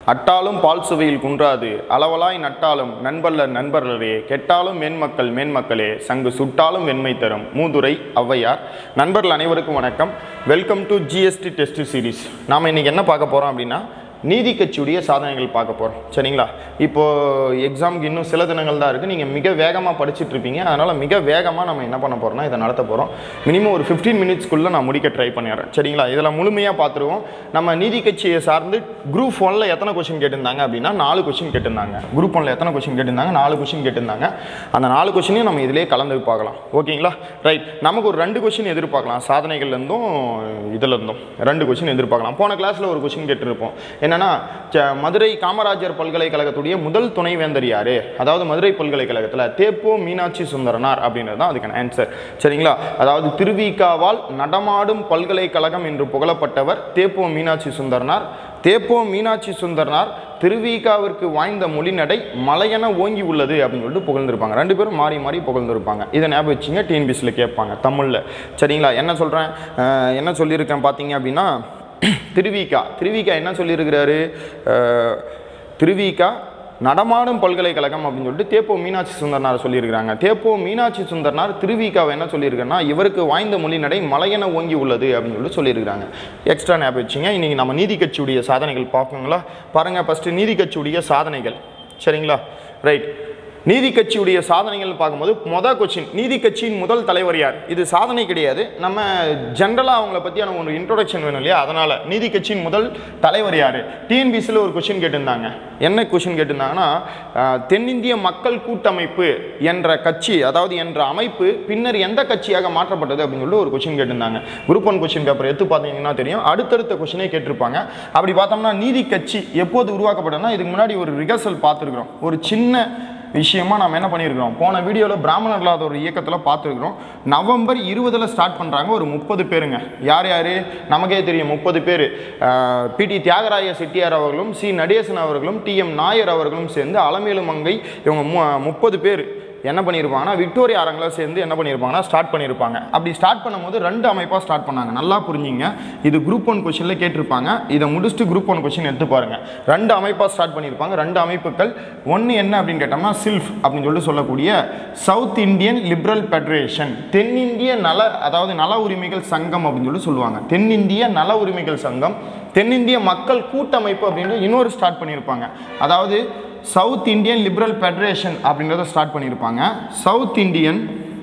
அட்டாலும் பால் சுவையில் குன்றாது அளவலாய் நட்டாலும் நண்பர்ல நண்பர்களே கெட்டாலும் மேன்மக்கள் மேன்மக்களே சங்கு சுட்டாலும் வெண்மை தரும் மூதுரை ஔவையார் நண்பர்கள் அனைவருக்கும் வணக்கம் welcome to GST test series நாம் இன்னைக்கு என்ன பார்க்க போகிறோம் அப்படின்னா நீதி கட்சியுடைய சாதனைகள் பார்க்க போகிறோம் சரிங்களா இப்போ எக்ஸாமுக்கு இன்னும் சில தினங்கள் தான் இருக்குது நீங்கள் மிக வேகமாக படிச்சுட்டு இருப்பீங்க அதனால் மிக வேகமாக நம்ம என்ன பண்ண போகிறோம்னா இதை நடத்த போகிறோம் மினிமம் ஒரு ஃபிஃப்டீன் மினிட்ஸ்க்குள்ளே நான் முடிக்க ட்ரை பண்ணிடுறேன் சரிங்களா இதில் முழுமையாக பார்த்துருவோம் நம்ம நீதி கட்சியை சார்ந்து குரூப் ஒன்ல எத்தனை கொஷின் கேட்டிருந்தாங்க அப்படின்னா நாலு கொஷின் கேட்டிருந்தாங்க குரூப் ஒன்ல எத்தனை கொஷின் கேட்டிருந்தாங்க நாலு கொஷின் கேட்டிருந்தாங்க அந்த நாலு கொஷினையும் நம்ம இதிலே கலந்து பார்க்கலாம் ஓகேங்களா ரைட் நமக்கு ஒரு ரெண்டு கொஷின் எதிர்பார்க்கலாம் சாதனைகள்லேருந்தும் இதுலேருந்தும் ரெண்டு கொஷின் எதிர்பார்க்கலாம் போன கிளாஸில் ஒரு கொஷின் கேட்டிருப்போம் என்னன்னா ச- மதுரை காமராஜர் பல்கலைக்கழகத்துடைய முதல் துணைவேந்தர் யாரு அதாவது மதுரை பல்கலைக்கழகத்தில் தேப்போ மீனாட்சி சுந்தரனார் அப்படின்றது தான் அதுக்கான ஆன்சர் சரிங்களா அதாவது திருவிகாவால் நடமாடும் பல்கலைக்கழகம் என்று புகழப்பட்டவர் தேப்போ மீனாட்சி சுந்தரனார் தேப்போ மீனாட்சி சுந்தரனார் திருவிகாவிற்கு வாய்ந்த மொழிநடை மலையென ஓங்கி உள்ளது அப்படின்னு சொல்லிட்டு புகழ்ந்திருப்பாங்க ரெண்டு பேரும் மாறி மாறி புகழ்ந்திருப்பாங்க இதை ஞாபகம் வச்சுங்க டிஎன்பிஎஸ்சியில் கேட்பாங்க தமிழில் சரிங்களா என்ன சொல்கிறேன் என்ன சொல்லியிருக்கேன் பார்த்தீங்க அப்படின்னா திருவிகா திருவிகா என்ன சொல்லியிருக்கிறாரு அஹ், திருவிகா நடமாடும் பல்கலைக்கழகம் அப்படின்னு சொல்லிட்டு தேப்போ மீனாட்சி சுந்தரனார் சொல்லியிருக்கிறாங்க தேப்போ மீனாட்சி சுந்தரனார் திருவிகாவை என்ன சொல்லியிருக்காருன்னா இவருக்கு வாய்ந்த மொழி நடை மலையென ஓங்கி உள்ளது அப்படின்னு சொல்லிட்டு சொல்லியிருக்கிறாங்க எக்ஸ்ட்ரா ஞாபகம் வச்சுங்க இன்னைக்கு நம்ம நீதி கட்சியுடைய சாதனைகள் பார்ப்போங்களா பாருங்க ஃபர்ஸ்ட் நீதி கட்சியுடைய சாதனைகள் சரிங்களா ரைட் நீதி கட்சியுடைய சாதனைகள் பார்க்கும்போது மொதல் கொச்சின் நீதி கட்சியின் முதல் தலைவர் யார் இது சாதனை கிடையாது நம்ம ஜென்ரலாக அவங்கள பற்றியான ஒரு இன்ட்ரோடக்ஷன் வேணும் இல்லையா அதனால் நீதி கட்சியின் முதல் தலைவர் யார் டிஎன்பிசியில் ஒரு கொஷின் கேட்டிருந்தாங்க என்ன கொஷின் கேட்டிருந்தாங்கன்னா ஆஹ், தென்னிந்திய மக்கள் கூட்டமைப்பு என்ற கட்சி அதாவது என்ற அமைப்பு பின்னர் எந்த கட்சியாக மாற்றப்பட்டது அப்படின்னு சொல்லிட்டு ஒரு கொஷின் கேட்டிருந்தாங்க குரூப் ஒன் கொஷின் பேப்பர் எடுத்து பார்த்தீங்கன்னா தெரியும் அடுத்தடுத்த கொஷினே கேட்டிருப்பாங்க அப்படி பார்த்தோம்னா நீதி கட்சி எப்போது உருவாக்கப்பட்டதுன்னா இதுக்கு முன்னாடி ஒரு ரிகர்சல் பார்த்துருக்குறோம் ஒரு சின்ன விஷயமா நம்ம என்ன பண்ணியிருக்கிறோம் போன வீடியோவில் பிராமணர் இல்லாத ஒரு இயக்கத்தில் பார்த்துருக்குறோம் நவம்பர் இருபதில் ஸ்டார்ட் பண்ணுறாங்க ஒரு முப்பது பேருங்க யார் யார் நமக்கே தெரியும் முப்பது பேர் பிடி தியாகராய செட்டியார் அவர்களும் சி நடேசன் அவர்களும் டி எம் நாயர் அவர்களும் சேர்ந்து அலமேலு மங்கை இவங்க மு- முப்பது பேர் என்ன பண்ணியிருப்பாங்கன்னா விக்டோரியா அரங்கில் சேர்ந்து என்ன பண்ணியிருப்பாங்கன்னா ஸ்டார்ட் பண்ணியிருப்பாங்க அப்படி ஸ்டார்ட் பண்ணும்போது ரெண்டு அமைப்பாக ஸ்டார்ட் பண்ணாங்க நல்லா புரிஞ்சுங்க இது குரூப் ஒன் கொஷனில் கேட்டிருப்பாங்க இதை முடிச்சுட்டு குரூப் ஒன் கொஷின் எடுத்து பாருங்க ரெண்டு அமைப்பாக ஸ்டார்ட் பண்ணியிருப்பாங்க ரெண்டு அமைப்புகள் ஒன்று என்ன அப்படின்னு கேட்டோம்னா சில்ஃப் அப்படின்னு சொல்லிட்டு சொல்லக்கூடிய சவுத் இந்தியன் லிபரல் ஃபெடரேஷன் தென்னிந்திய நல அதாவது நல உரிமைகள் சங்கம் அப்படின்னு சொல்லி சொல்லுவாங்க தென்னிந்திய நல உரிமைகள் சங்கம் தென்னிந்திய மக்கள் கூட்டமைப்பு அப்படின்னு இன்னொரு ஸ்டார்ட் பண்ணியிருப்பாங்க அதாவது சவுத் இந்தியன் லிபரல் ஃபெடரேஷன் அப்படின்றத ஸ்டார்ட் பண்ணியிருப்பாங்க South Indian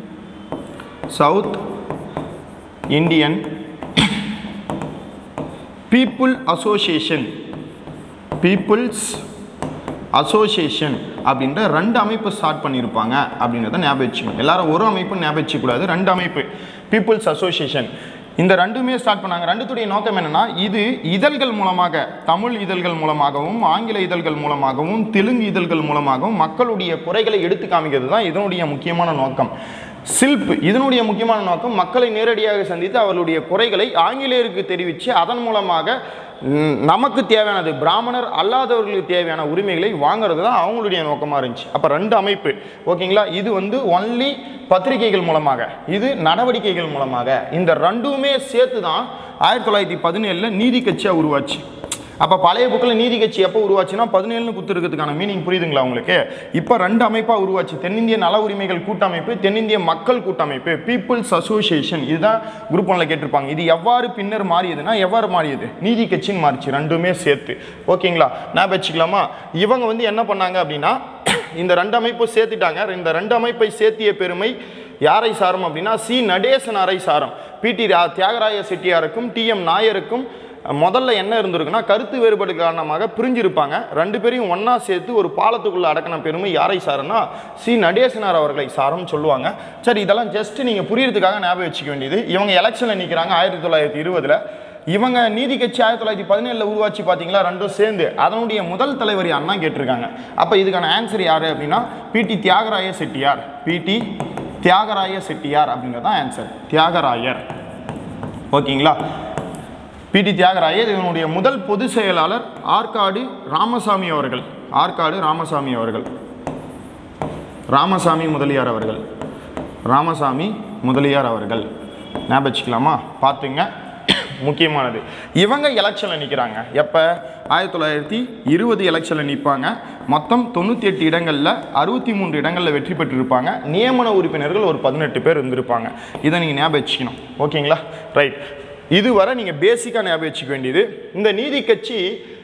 South Indian people association people's association அப்படின்ற ரெண்டு அமைப்பு ஸ்டார்ட் பண்ணியிருப்பாங்க அப்படின்றத ஞாபகம் வச்சுக்கணும் எல்லாரும் ஒரு அமைப்பு ஞாபகம் வச்சுக்கூடாது ரெண்டு அமைப்பு பீப்புள்ஸ் அசோசியேஷன் இந்த ரெண்டுமே ஸ்டார்ட் பண்ணாங்க ரெண்டுத்துடைய நோக்கம் என்னன்னா இது இதழ்கள் மூலமாக தமிழ் இதழ்கள் மூலமாகவும் ஆங்கில இதழ்கள் மூலமாகவும் தெலுங்கு இதழ்கள் மூலமாகவும் மக்களுடைய குறைகளை எடுத்து காமிக்கிறது தான் இதனுடைய முக்கியமான நோக்கம் சில்ப் இதனுடைய முக்கியமான நோக்கம் மக்களை நேரடியாக சந்தித்து அவர்களுடைய குறைகளை ஆங்கிலேயருக்கு தெரிவித்து அதன் மூலமாக ம், நமக்கு தேவையானது பிராமணர் அல்லாதவர்களுக்கு தேவையான உரிமைகளை வாங்குறது தான் அவங்களுடைய நோக்கமாக இருந்துச்சு அப்போ ரெண்டு அமைப்பு ஓகேங்களா இது வந்து ஒன்லி பத்திரிகைகள் மூலமாக இது நடவடிக்கைகள் மூலமாக இந்த ரெண்டுமே சேர்த்து தான் ஆயிரத்தி தொள்ளாயிரத்தி பதினேழில் நீதி கட்சியாக உருவாச்சு அப்போ பழைய புக்கில் நீதி கட்சி எப்போ உருவாச்சுன்னா பதினேழுன்னு குத்துருக்கிறதுக்கான மீனிங் புரியுதுங்களா உங்களுக்கு இப்போ ரெண்டு அமைப்பாக உருவாச்சு தென்னிந்திய நல உரிமைகள் கூட்டமைப்பு தென்னிந்திய மக்கள் கூட்டமைப்பு பீப்புள்ஸ் அசோசியேஷன் இதுதான் குரூப் ஒன்ல கேட்டிருப்பாங்க இது எவ்வாறு பின்னர் மாறியதுன்னா எவ்வாறு மாறியது நீதி கட்சின்னு மாறிச்சு ரெண்டுமே சேர்த்து ஓகேங்களா நான் வச்சுக்கலாமா இவங்க வந்து என்ன பண்ணாங்க அப்படின்னா இந்த ரெண்டு அமைப்பு சேர்த்துட்டாங்க இந்த ரெண்டு அமைப்பை சேர்த்திய பெருமை யாரை சாரும் அப்படின்னா சி நடேசனாரை சாரும் பிடி தியாகராய செட்டியாருக்கும் டி எம் நாயருக்கும் முதல்ல என்ன இருந்திருக்குன்னா கருத்து வேறுபாடு காரணமாக பிரிஞ்சிருப்பாங்க ரெண்டு பேரையும் ஒண்ணா சேர்த்து ஒரு பாலத்துக்குள்ள அடக்கின பெருமை யாரை சாருன்னா சி நடேசனார் அவர்களை சாரும் சொல்லுவாங்க சரி இதெல்லாம் ஜஸ்ட் நீங்க புரியறதுக்காக ஞாபகம் வச்சுக்க வேண்டியது இவங்க எலெக்ஷன்ல நிக்கிறாங்க ஆயிரத்தி தொள்ளாயிரத்தி இருபதுல இவங்க நீதி கட்சி ஆயிரத்தி தொள்ளாயிரத்தி பதினேழுல உருவாச்சு பாத்தீங்களா ரெண்டும் சேர்ந்து அதனுடைய முதல் தலைவர் யாருன்னா கேட்டிருக்காங்க அப்ப இதுக்கான ஆன்சர் யாரு அப்படின்னா பிடி தியாகராய செட்டியார் பிடி தியாகராய செட்டியார் அப்படிங்கிறது தான் ஆன்சர் தியாகராயர் ஓகேங்களா பிடி தியாகராயர் இதனுடைய முதல் பொதுச் செயலாளர் ஆற்காடு ராமசாமி அவர்கள் ஆற்காடு ராமசாமி அவர்கள் ராமசாமி முதலியார் அவர்கள் ராமசாமி முதலியார் அவர்கள் ஞாபகம் வச்சுக்கலாமா பார்த்துங்க முக்கியமானது இவங்க எலெக்ஷனில் நிற்கிறாங்க எப்போ ஆயிரத்தி தொள்ளாயிரத்தி இருபது எலெக்ஷனில் நிற்பாங்க மொத்தம் தொண்ணூற்றி எட்டு இடங்களில் அறுபத்தி மூன்று இடங்களில் வெற்றி பெற்றிருப்பாங்க நியமன உறுப்பினர்கள் ஒரு பதினெட்டு பேர் இருந்திருப்பாங்க இதை நீங்கள் ஞாபகம் வச்சுக்கணும் ஓகேங்களா ரைட் இதுவரை நீங்கள் பேசிக்காக ஞாபகம் வச்சுக்க வேண்டியது இந்த நீதி கட்சி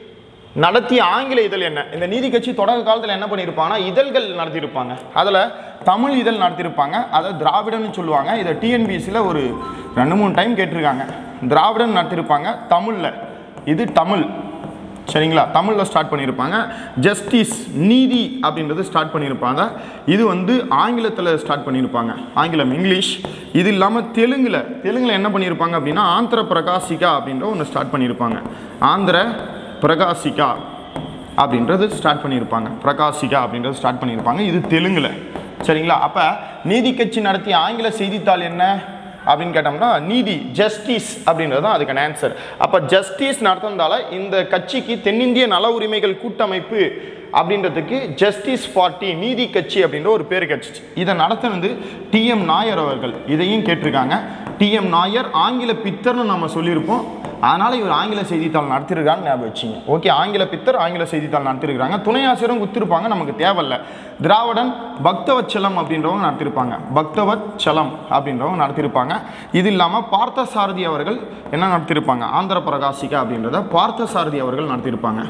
நடத்திய ஆங்கில இதழ் என்ன இந்த நீதி கட்சி தொடக்க காலத்தில் என்ன பண்ணியிருப்பாங்கன்னா இதழ்கள் நடத்தியிருப்பாங்க அதில் தமிழ் இதழ் நடத்தியிருப்பாங்க அதை திராவிடன்னு சொல்லுவாங்க இதை டிஎன்பிஎஸ்சியில் ஒரு ரெண்டு மூணு டைம் கேட்டிருக்காங்க திராவிடன் நடத்தியிருப்பாங்க தமிழில் இது தமிழ் சரிங்களா தமிழில் ஸ்டார்ட் பண்ணியிருப்பாங்க ஜஸ்டிஸ் நீதி அப்படின்றது ஸ்டார்ட் பண்ணியிருப்பாங்க இது வந்து ஆங்கிலத்தில் ஸ்டார்ட் பண்ணியிருப்பாங்க ஆங்கிலம் இங்கிலீஷ் இது இல்லாமல் தெலுங்கில் தெலுங்கில் என்ன பண்ணியிருப்பாங்க அப்படின்னா ஆந்திர பிரகாசிகா அப்படின்ற ஒன்று ஸ்டார்ட் பண்ணியிருப்பாங்க ஆந்திர பிரகாசிகா அப்படின்றது ஸ்டார்ட் பண்ணியிருப்பாங்க பிரகாசிகா அப்படின்றது ஸ்டார்ட் பண்ணியிருப்பாங்க இது தெலுங்கில் சரிங்களா அப்போ நீதி கட்சி நடத்திய ஆங்கில செய்தித்தாள் என்ன அப்படின்னு கேட்டோம்னா நீதி ஜஸ்டிஸ் அப்படின்றது தான் அதுக்கான ஆன்சர் அப்போ ஜஸ்டிஸ் நடத்துனதால இந்த கட்சிக்கு தென்னிந்திய நல உரிமைகள் கூட்டமைப்பு அப்படின்றதுக்கு ஜஸ்டிஸ் பார்ட்டி நீதி கட்சி அப்படின்ற ஒரு பேர் கிடச்சிச்சு இதை நடத்துனது டிஎம் நாயர் அவர்கள் இதையும் கேட்டிருக்காங்க டிஎம் நாயர் ஆங்கில பித்தர்னு நம்ம சொல்லியிருப்போம் அதனால் இவர் ஆங்கில செய்தித்தாள் நடத்திருக்கான்னு ஞாபகம் வச்சிங்க ஓகே ஆங்கில பித்தர் ஆங்கில செய்தித்தாள் நடத்திருக்காங்க துணை ஆசிரியரும் குத்திருப்பாங்க நமக்கு தேவையில்ல திராவிடன் பக்தவச்சலம் அப்படின்றவங்க நடத்திருப்பாங்க பக்தவச்சலம் அப்படின்றவங்க நடத்திருப்பாங்க இது இல்லாமல் பார்த்தசாரதி அவர்கள் என்ன நடத்திருப்பாங்க ஆந்திர பிரகாசிகா அப்படின்றத பார்த்தசாரதி அவர்கள் நடத்திருப்பாங்க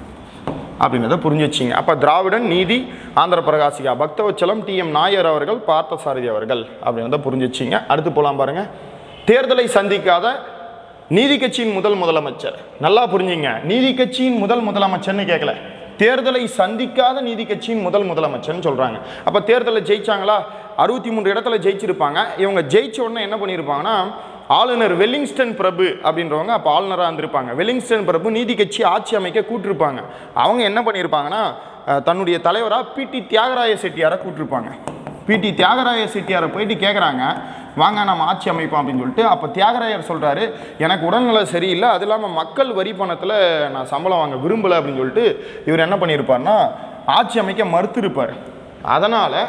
அப்படின்றத புரிஞ்சு வச்சிங்க அப்போ திராவிடன் நீதி ஆந்திர பிரகாசிகா பக்தவச்சலம் டிஎம் நாயர் அவர்கள் பார்த்தசாரதி அவர்கள் அப்படின்றத புரிஞ்சு வச்சிங்க அடுத்து போலாம் பாருங்க தேர்தலை சந்திக்காத நீதி கட்சியின் முதல் முதலமைச்சர் நல்லா புரிஞ்சுங்க நீதி கட்சியின் முதல் முதலமைச்சர்னு கேட்கல தேர்தலை சந்திக்காத நீதி கட்சியின் முதல் முதலமைச்சர்னு சொல்றாங்க அப்ப தேர்தலை ஜெயிச்சாங்களா அறுபத்தி மூன்று இடத்துல ஜெயிச்சிருப்பாங்க இவங்க ஜெயிச்ச உடனே என்ன பண்ணியிருப்பாங்கன்னா ஆளுநர் வெல்லிங்ஸ்டன் பிரபு அப்படின்றவங்க அப்போ ஆளுநராக இருந்திருப்பாங்க வெல்லிங்ஸ்டன் பிரபு நீதி கட்சி ஆட்சி அமைக்க கூட்டிருப்பாங்க அவங்க என்ன பண்ணியிருப்பாங்கன்னா அஹ், தன்னுடைய தலைவராக பிடி தியாகராய செட்டியாரை கூட்டிருப்பாங்க பிடி தியாகராய செட்டியாரை போயிட்டு கேட்குறாங்க வாங்க நம்ம ஆட்சி அமைப்போம் அப்படின்னு சொல்லிட்டு அப்போ தியாகராயர் சொல்கிறாரு எனக்கு உடல்நல சரியில்லை அது இல்லாமல் மக்கள் வரி பணத்தில் நான் சம்பளம் வாங்க விரும்பலை அப்படின்னு சொல்லிட்டு இவர் என்ன பண்ணியிருப்பார்னா ஆட்சி அமைக்க மறுத்திருப்பார் அதனால்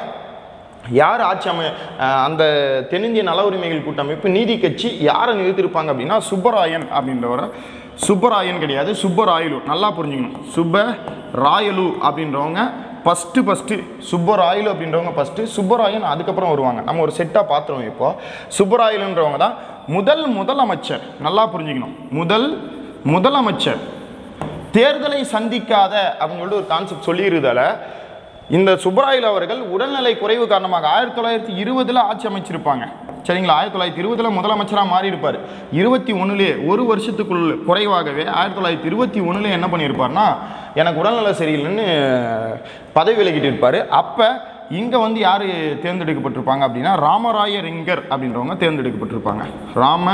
யார் ஆட்சி அமை அஹ் அந்த தென்னிந்திய நல உரிமைகள் கூட்டமைப்பு நீதி கட்சி யாரை நிறுத்திருப்பாங்க அப்படின்னா சுப்பராயன் அப்படின்றவரை சுப்பராயன் கிடையாது சுப்பராயலு நல்லா புரிஞ்சுக்கணும் சுப்ப ராயலு அப்படின்றவங்க ஃபஸ்ட்டு ஃபஸ்ட்டு சுப்பராயலு அப்படின்றவங்க ஃபஸ்ட்டு சுப்பராயன் அதுக்கப்புறம் வருவாங்க நம்ம ஒரு செட்டாக பார்த்துருவோம் இப்போ சுப்பராயலுன்றவங்க தான் முதல் முதலமைச்சர் நல்லா புரிஞ்சுக்கணும் முதல் முதலமைச்சர் தேர்தலை சந்திக்காத அப்படின்னு சொல்லிட்டு ஒரு கான்செப்ட் சொல்லிடுறதால இந்த சுப்பராயல் அவர்கள் உடல்நிலை குறைவு காரணமாக ஆயிரத்தி தொள்ளாயிரத்தி இருபதுல ஆட்சி அமைச்சிருப்பாங்க சரிங்களா ஆயிரத்தி தொள்ளாயிரத்தி இருபதுல முதலமைச்சராக மாறி இருப்பார் இருபத்தி ஒன்றுலேயே ஒரு வருஷத்துக்குள் குறைவாகவே ஆயிரத்தி தொள்ளாயிரத்தி இருபத்தி ஒன்றுல என்ன பண்ணியிருப்பார்னா எனக்கு உடல்நல சரியில்லைன்னு பதவி விலகிட்டு இருப்பார் அப்போ இங்கே வந்து யார் தேர்ந்தெடுக்கப்பட்டிருப்பாங்க அப்படின்னா ராமராய ரிங்கர் அப்படின்றவங்க தேர்ந்தெடுக்கப்பட்டிருப்பாங்க ராம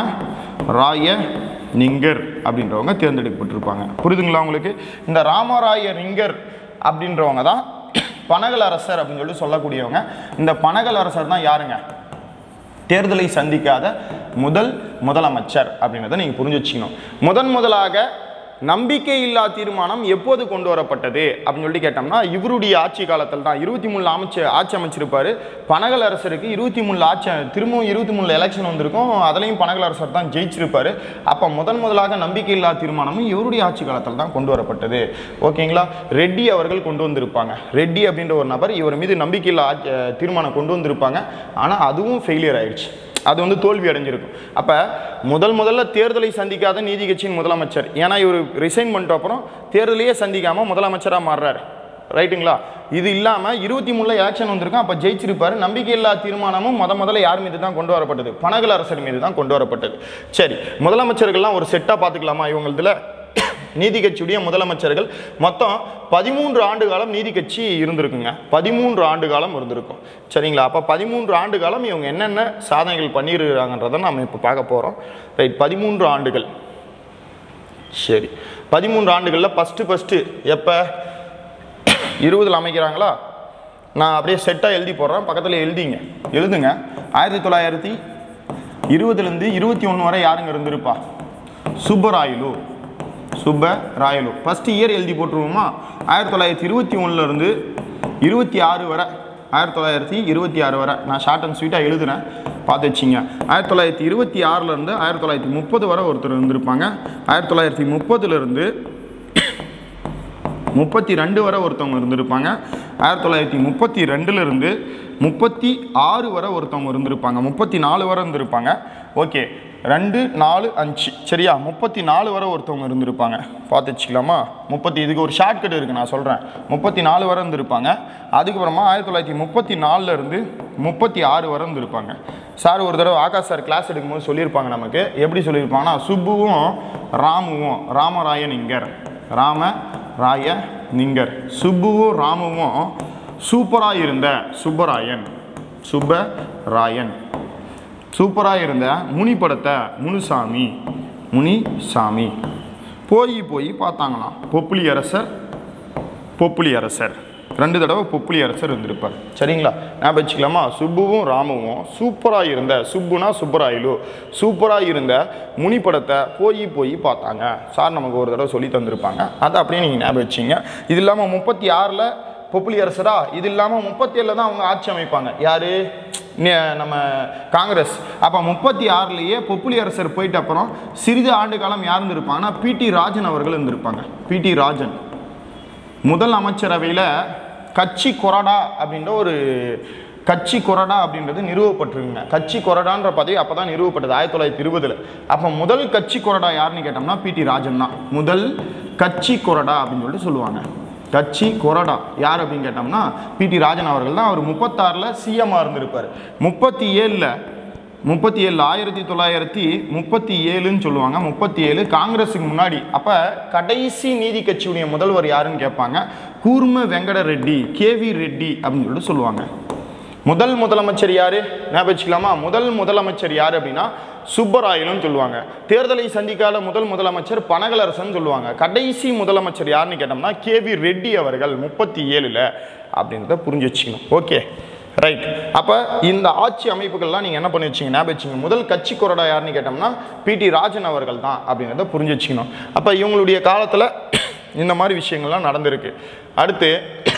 ராய நிங்கர் அப்படின்றவங்க தேர்ந்தெடுக்கப்பட்டிருப்பாங்க புரியுதுங்களா உங்களுக்கு இந்த ராமராய ரிங்கர் அப்படின்றவங்க தான் பனகல் அரசர் அப்படின்னு சொல்லிட்டு சொல்லக்கூடியவங்க இந்த பனகல் அரசர் தான் யாருங்க தேர்தலை சந்திக்காத முதல் முதலமைச்சர் அப்படின்றத நீங்கள் புரிஞ்சு வச்சுக்கணும் முதன் முதலாக நம்பிக்கை இல்லா தீர்மானம் எப்போது கொண்டு வரப்பட்டது அப்படின்னு சொல்லிட்டு கேட்டோம்னா இவருடைய ஆட்சி காலத்தில் தான் இருபத்தி மூணுல அமைச்சு ஆட்சி அமைச்சிருப்பாரு பனகல் அரசருக்கு இருபத்தி மூணுல ஆட்சி திரும்பவும் இருபத்தி மூணுல எலெக்ஷன் வந்திருக்கும் அதுலேயும் பனகல் அரசர் தான் ஜெயிச்சிருப்பாரு அப்போ முதன் முதலாக நம்பிக்கை இல்லா தீர்மானமும் இவருடைய ஆட்சி காலத்தில் தான் கொண்டு வரப்பட்டது ஓகேங்களா ரெட்டி அவர்கள் கொண்டு வந்திருப்பாங்க ரெட்டி அப்படின்ற ஒரு நபர் இவர் மீது நம்பிக்கையில்லா ஆட்சி- அஹ் தீர்மானம் கொண்டு வந்திருப்பாங்க ஆனால் அதுவும் ஃபெயிலியர் ஆயிடுச்சு அது வந்து தோல்வி அடைஞ்சிருக்கும் அப்போ முதல் முதல்ல தேர்தலை சந்திக்காத நீதி கட்சியின் முதலமைச்சர் ஏன்னா இவர் ரிசைன் பண்ணிட்ட அப்புறம் தேர்தலையே சந்திக்காமல் முதலமைச்சராக மாறுறாரு ரைட்டுங்களா இது இல்லாமல் இருபத்தி மூணில் எலெக்ஷன் வந்திருக்கும் அப்போ ஜெயிச்சிருப்பாரு நம்பிக்கையில்லா தீர்மானமும் முத முதல்ல யார் மீது தான் கொண்டு வரப்பட்டது பனகல் அரசர் மீது தான் கொண்டு வரப்பட்டது சரி முதலமைச்சர்கள்லாம் ஒரு செட்டாக பார்த்துக்கலாமா இவங்களதுல நீதி கட்சியுடைய முதலமைச்சர்கள் மொத்தம் பதிமூன்று ஆண்டு காலம் நீதி கட்சி இருந்திருக்குங்க பதிமூன்று ஆண்டு காலம் இருந்திருக்கும் சரிங்களா அப்போ பதிமூன்று ஆண்டு காலம் இவங்க என்னென்ன சாதனைகள் பண்ணியிருக்காங்கன்றதை நம்ம இப்போ பார்க்க போகிறோம் ரைட் பதிமூன்று ஆண்டுகள் சரி பதிமூன்று ஆண்டுகளில் ஃபஸ்ட்டு ஃபஸ்ட்டு எப்போ இருபதில் அமைக்கிறாங்களா நான் அப்படியே செட்டாக எழுதி போடுறேன் பக்கத்தில் எழுதிங்க எழுதுங்க ஆயிரத்தி தொள்ளாயிரத்தி இருபதுலேருந்து இருபத்தி ஒன்று வரை யாருங்க இருந்திருப்பா சுப்பராயலு சுப்ப ராயலு ஃபஸ்ட் இயர் எழுதி போட்டுருவோமா ஆயிரத்தி தொள்ளாயிரத்தி இருபத்தி ஒன்றுலேருந்து இருபத்தி ஆறு வரை ஆயிரத்தி தொள்ளாயிரத்தி இருபத்தி ஆறு வரை நான் ஷார்ட் அண்ட் ஸ்வீட்டாக எழுதுறேன் பார்த்து வச்சிங்க ஆயிரத்தி தொள்ளாயிரத்தி இருபத்தி ஆறுலேருந்து ஆயிரத்தி தொள்ளாயிரத்தி முப்பது வரை ஒருத்தர் இருந்திருப்பாங்க ஆயிரத்தி தொள்ளாயிரத்தி முப்பதுலேருந்து முப்பத்தி ரெண்டு வரை ஒருத்தவங்க இருந்திருப்பாங்க ஆயிரத்தி தொள்ளாயிரத்தி முப்பத்தி ரெண்டுலேருந்து முப்பத்தி ஆறு வரை ஒருத்தவங்க இருந்திருப்பாங்க முப்பத்தி நாலு வரை இருந்திருப்பாங்க ஓகே ரெண்டு நாலு அஞ்சு சரியா முப்பத்தி நாலு வரை ஒருத்தவங்க இருந்திருப்பாங்க பார்த்து வச்சுக்கலாமா முப்பத்தி இதுக்கு ஒரு ஷார்ட்கட் இருக்குது நான் சொல்கிறேன் முப்பத்தி நாலு வரை இருந்திருப்பாங்க அதுக்கப்புறமா ஆயிரத்தி தொள்ளாயிரத்தி முப்பத்தி நாலுலேருந்து முப்பத்தி ஆறு வரை இருந்திருப்பாங்க சார் ஒரு தடவை ஆகாஷ் சார் கிளாஸ் எடுக்கும்போது சொல்லியிருப்பாங்க நமக்கு எப்படி சொல்லியிருப்பாங்கன்னா சுப்புவும் ராமுவும் ராமராயன் இங்கர் ராம ராய நிங்கர் சுப்புவும் ராமுவும் சூப்பராக இருந்த சுப்பராயன் சுப்பராயன் சூப்பராக இருந்த முனி படத்தை முனுசாமி முனிசாமி போய் போய் பார்த்தாங்களாம் பொப்புளி அரசர் பொப்புளி அரசர் ரெண்டு தடவை பொப்புளி அரசர் இருந்திருப்பார் சரிங்களா ஞாபகம் வச்சுக்கலாமா சுப்புவும் ராமுவும் சூப்பராக இருந்த சுப்புனா சுப்பராயிலு சூப்பராக இருந்த முனி படத்தை போய் போய் பார்த்தாங்க சார் நமக்கு ஒரு தடவை சொல்லி தந்திருப்பாங்க அதை அப்படியே நீங்கள் ஞாபகம் வச்சிங்க இது இல்லாமல் முப்பத்தி ஆறில் பொப்புளி அரசரா இது இல்லாமல் முப்பத்தி ஏழில் தான் அவங்க ஆட்சி அமைப்பாங்க யார் நம்ம காங்கிரஸ் அப்போ முப்பத்தி ஆறுலேயே பொப்புளி அரசர் போயிட்ட அப்புறம் சிறிது ஆண்டு காலம் யார் இருந்திருப்பாங்கன்னா பிடி ராஜன் அவர்கள் இருந்திருப்பாங்க பிடி ராஜன் முதல் அமைச்சரவையில் கட்சி கொறடா அப்படின்ற ஒரு கட்சி கொறடா அப்படின்றது நிறுவப்பட்டிருக்குங்க கட்சி கொறடான்ற பதவி அப்போ தான் நிறுவப்பட்டது ஆயிரத்தி தொள்ளாயிரத்தி இருபதில் அப்போ முதல் கட்சி கொறடா யாருன்னு கேட்டோம்னா பிடி ராஜன் தான் முதல் கட்சி கொறடா அப்படின்னு சொல்லிட்டு சொல்லுவாங்க கட்சி கொறடா யார் அப்படின்னு கேட்டோம்னா பிடி ராஜன் அவர்கள் தான் அவர் முப்பத்தாறில் சிஎம்மாக இருந்திருப்பார் முப்பத்தி ஏழில் முப்பத்தி ஏழு ஆயிரத்தி தொள்ளாயிரத்தி முப்பத்தி ஏழுன்னு சொல்லுவாங்க முப்பத்தி ஏழு காங்கிரஸுக்கு முன்னாடி அப்போ கடைசி நீதி கட்சியுடைய முதல்வர் யாருன்னு கேட்பாங்க கூர்ம வெங்கட ரெட்டி கேவி ரெட்டி அப்படின்னு சொல்லிட்டு சொல்லுவாங்க முதல் முதலமைச்சர் யாரு ஞாபகம் வச்சுக்கலாமா முதல் முதலமைச்சர் யார் அப்படின்னா சுப்பராயலுன்னு சொல்லுவாங்க தேர்தலை சந்திக்காத முதல் முதலமைச்சர் பனகலரசன் சொல்லுவாங்க கடைசி முதலமைச்சர் யாருன்னு கேட்டோம்னா கேவி ரெட்டி அவர்கள் முப்பத்தி ஏழில் அப்படின்றத புரிஞ்சு வச்சுக்கணும் ஓகே ரைட் அப்போ இந்த ஆட்சி அமைப்புகள்லாம் நீங்கள் என்ன பண்ணி வச்சிங்க ஞாபகம் வச்சிங்க முதல் கட்சி கொறடா யாருன்னு கேட்டோம்னா பிடி ராஜன் அவர்கள் தான் அப்படின்றத புரிஞ்சு வச்சுக்கணும் அப்போ இவங்களுடைய காலத்தில் இந்த மாதிரி விஷயங்கள்லாம் நடந்திருக்கு அடுத்து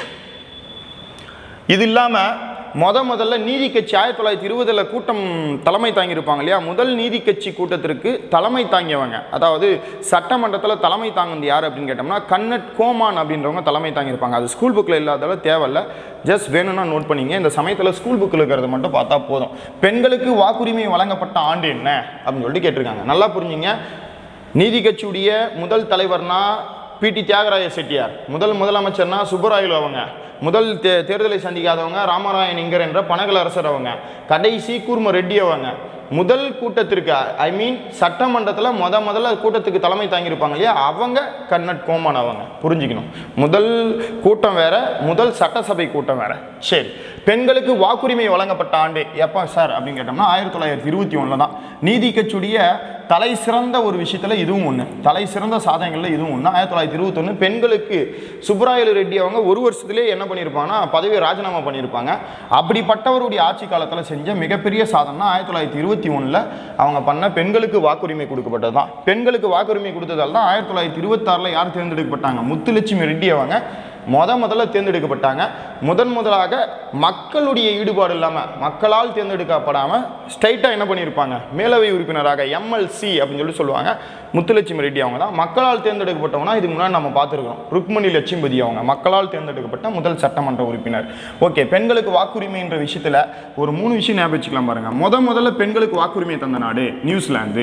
இது இல்லாமல் முத முதல்ல நீதி கட்சி ஆயிரத்தி தொள்ளாயிரத்தி இருபதில் கூட்டம் தலைமை தாங்கியிருப்பாங்க இல்லையா முதல் நீதி கட்சி கூட்டத்திற்கு தலைமை தாங்கியவங்க அதாவது சட்டமன்றத்தில் தலைமை தாங்கினது யார் அப்படின்னு கேட்டோம்னா கண்ணட் கோமான் அப்படின்றவங்க தலைமை தாங்கியிருப்பாங்க அது ஸ்கூல் புக்கில் இல்லாதால தேவையில்ல ஜஸ்ட் வேணும்னா நோட் பண்ணிங்க இந்த சமயத்தில் ஸ்கூல் புக்கில் இருக்கிறத மட்டும் பார்த்தா போதும் பெண்களுக்கு வாக்குரிமை வழங்கப்பட்ட ஆண்டு என்ன அப்படின்னு சொல்லிட்டு கேட்டிருக்காங்க நல்லா புரிஞ்சுங்க நீதி கட்சியுடைய முதல் தலைவர்னா பிடி தியாகராய செட்டியார் முதல் முதலமைச்சர்னா சுப்பராயலு அவங்க முதல் தே தேர்தலை சந்திக்காதவங்க ராமராயன் இங்கர் என்ற பனகல் அரசர் அவங்க கடைசி கூர்ம ரெட்டி அவங்க முதல் கூட்டத்திற்கு ஐ மீன் சட்டமன்றத்தில் முத முதல்ல கூட்டத்துக்கு தலைமை தாங்கியிருப்பாங்க இல்லையா அவங்க கண்ணட் கோமான் அவங்க புரிஞ்சுக்கணும் முதல் கூட்டம் வேற முதல் சட்டசபை கூட்டம் வேற சரி பெண்களுக்கு வாக்குரிமை வழங்கப்பட்ட ஆண்டு எப்போ சார் அப்படின்னு கேட்டோம்னா ஆயிரத்தி தொள்ளாயிரத்தி இருபத்தி ஒன்றில் தான் நீதி கட்சியுடைய தலை சிறந்த ஒரு விஷயத்தில் இதுவும் ஒன்று தலை சிறந்த சாதனைகளில் இதுவும் ஒன்று ஆயிரத்தி தொள்ளாயிரத்தி இருபத்தொன்று பெண்களுக்கு சுப்பராயலு ரெட்டி அவங்க ஒரு வருஷத்துலேயே என்ன பண்ணியிருப்பாங்கன்னா பதவியை ராஜினாமா பண்ணியிருப்பாங்க அப்படிப்பட்டவருடைய ஆட்சி காலத்தில் செஞ்ச மிகப்பெரிய சாதனை ஆயிரத்தி தொள்ளாயிரத்தி இருபத்தி ஒன்றில் அவங்க பண்ண பெண்களுக்கு வாக்குரிமை கொடுக்கப்பட்டது தான் பெண்களுக்கு வாக்குரிமை கொடுத்ததால் தான் ஆயிரத்தி தொள்ளாயிரத்தி இருபத்தாறில் யார் தேர்ந்தெடுக்கப்பட்டாங்க முத்துலட்சுமி ரெட்டி அவங்க முத முதல்ல தேர்ந்தெடுக்கப்பட்டாங்க முதன் முதலாக மக்களுடைய ஈடுபாடு இல்லாமல் மக்களால் தேர்ந்தெடுக்கப்படாமல் ஸ்ட்ரைட்டாக என்ன பண்ணியிருப்பாங்க மேலவை உறுப்பினராக எம்எல்சி அப்படின்னு சொல்லி சொல்லுவாங்க முத்துலட்சுமி ரெட்டி அவங்க தான் மக்களால் தேர்ந்தெடுக்கப்பட்டவங்கன்னா இதுக்கு முன்னாடி நம்ம பார்த்துருக்கோம் ருக்மணி லட்சுமிபதி அவங்க மக்களால் தேர்ந்தெடுக்கப்பட்ட முதல் சட்டமன்ற உறுப்பினர் ஓகே பெண்களுக்கு வாக்குரிமை என்ற விஷயத்தில் ஒரு மூணு விஷயம் ஞாபகம் வச்சுக்கலாம் பாருங்க முத முதல்ல பெண்களுக்கு வாக்குரிமை தந்த நாடு நியூசிலாந்து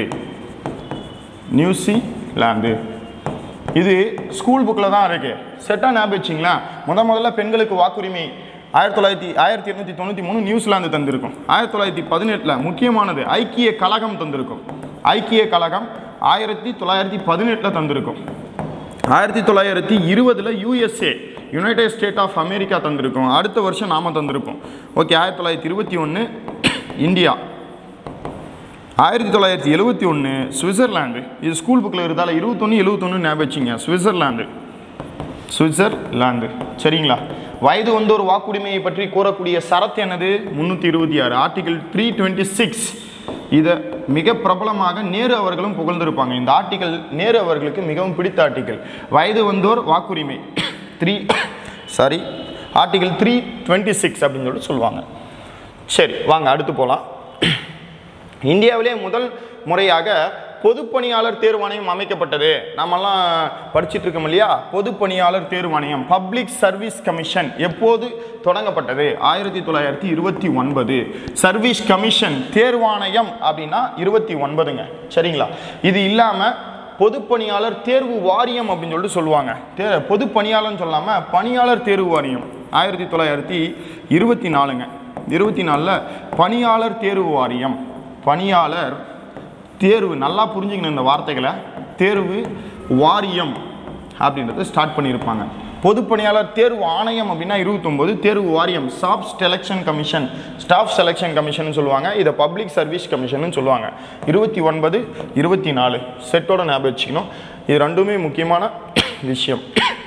நியூசிலாந்து இது ஸ்கூல் புக்கில் தான் இருக்கு செட்டாக ஞாபகம் வச்சிங்களா முத முதல்ல பெண்களுக்கு வாக்குரிமை ஆயிரத்தி தொள்ளாயிரத்தி ஆயிரத்தி எட்நூற்றி தொண்ணூற்றி மூணு நியூசிலாந்து தந்திருக்கும் ஆயிரத்தி தொள்ளாயிரத்தி பதினெட்டில் முக்கியமானது ஐக்கிய கழகம் தந்திருக்கும் ஐக்கிய கழகம் ஆயிரத்தி தொள்ளாயிரத்தி பதினெட்டில் தந்திருக்கும் ஆயிரத்தி தொள்ளாயிரத்தி இருபதில் USA United State of America தந்திருக்கும் அடுத்த வருஷம் நாம தந்திருப்போம் ஓகே ஆயிரத்தி தொள்ளாயிரத்தி இருபத்தி ஒன்று இந்தியா ஆயிரத்தி தொள்ளாயிரத்தி எழுபத்தி ஒன்று சுவிட்சர்லாந்து இது ஸ்கூல் புக்கில் இருந்தால இருபத்தொன்று எழுபத்தொன்று ஞாபகம் வச்சிங்க சுவிட்சர்லாந்து சுவிட்சர்லாந்து சரிங்களா வயது வந்து ஒரு வாக்குரிமையை பற்றி கூறக்கூடிய சரத்து என்னது முந்நூற்றி இருபத்தி ஆறு ஆர்டிகல் த்ரீ டுவெண்ட்டி சிக்ஸ் இதை மிக பிரபலமாக நேரு அவர்களும் புகழ்ந்திருப்பாங்க இந்த ஆர்டிகல் நேரு அவர்களுக்கு மிகவும் பிடித்த ஆர்டிகல் வயது வந்தோர் வாக்குரிமை three sorry article three twenty six அப்படின்னு சொல்லிட்டு சொல்லுவாங்க சரி வாங்க அடுத்து போகலாம் இந்தியாவிலே முதல் முறையாக பொதுப்பணியாளர் தேர்வாணையம் அமைக்கப்பட்டது நாமெல்லாம் படிச்சிட்டு இருக்கோம் இல்லையா பொதுப்பணியாளர் தேர்வாணையம் பப்ளிக் சர்வீஸ் கமிஷன் எப்போது தொடங்கப்பட்டது ஆயிரத்தி தொள்ளாயிரத்தி இருபத்தி ஒன்பது சர்வீஸ் கமிஷன் தேர்வாணையம் அப்படின்னா இருபத்தி ஒன்பதுங்க சரிங்களா இது இல்லாமல் பொதுப்பணியாளர் தேர்வு வாரியம் அப்படின்னு சொல்லிட்டு சொல்லுவாங்க தே பொதுப்பணியாளர்னு சொல்லாமல் பணியாளர் தேர்வு வாரியம் ஆயிரத்தி தொள்ளாயிரத்தி இருபத்தி நாலுங்க இருபத்தி நாலில் பணியாளர் தேர்வு வாரியம் பணியாளர் தேர்வு நல்லா புரிஞ்சுக்கணும் இந்த வார்த்தைகளை தேர்வு வாரியம் அப்படின்றத ஸ்டார்ட் பண்ணியிருப்பாங்க பொதுப்பணியாளர் தேர்வு ஆணையம் அப்படின்னா இருபத்தொம்போது தேர்வு வாரியம் staff selection commission staff selection commission சொல்லுவாங்க இதை பப்ளிக் சர்வீஸ் கமிஷன் சொல்லுவாங்க இருபத்தி ஒன்பது இருபத்தி நாலு செட்டோட ஞாபகம் வச்சுக்கணும் இது ரெண்டுமே முக்கியமான விஷயம்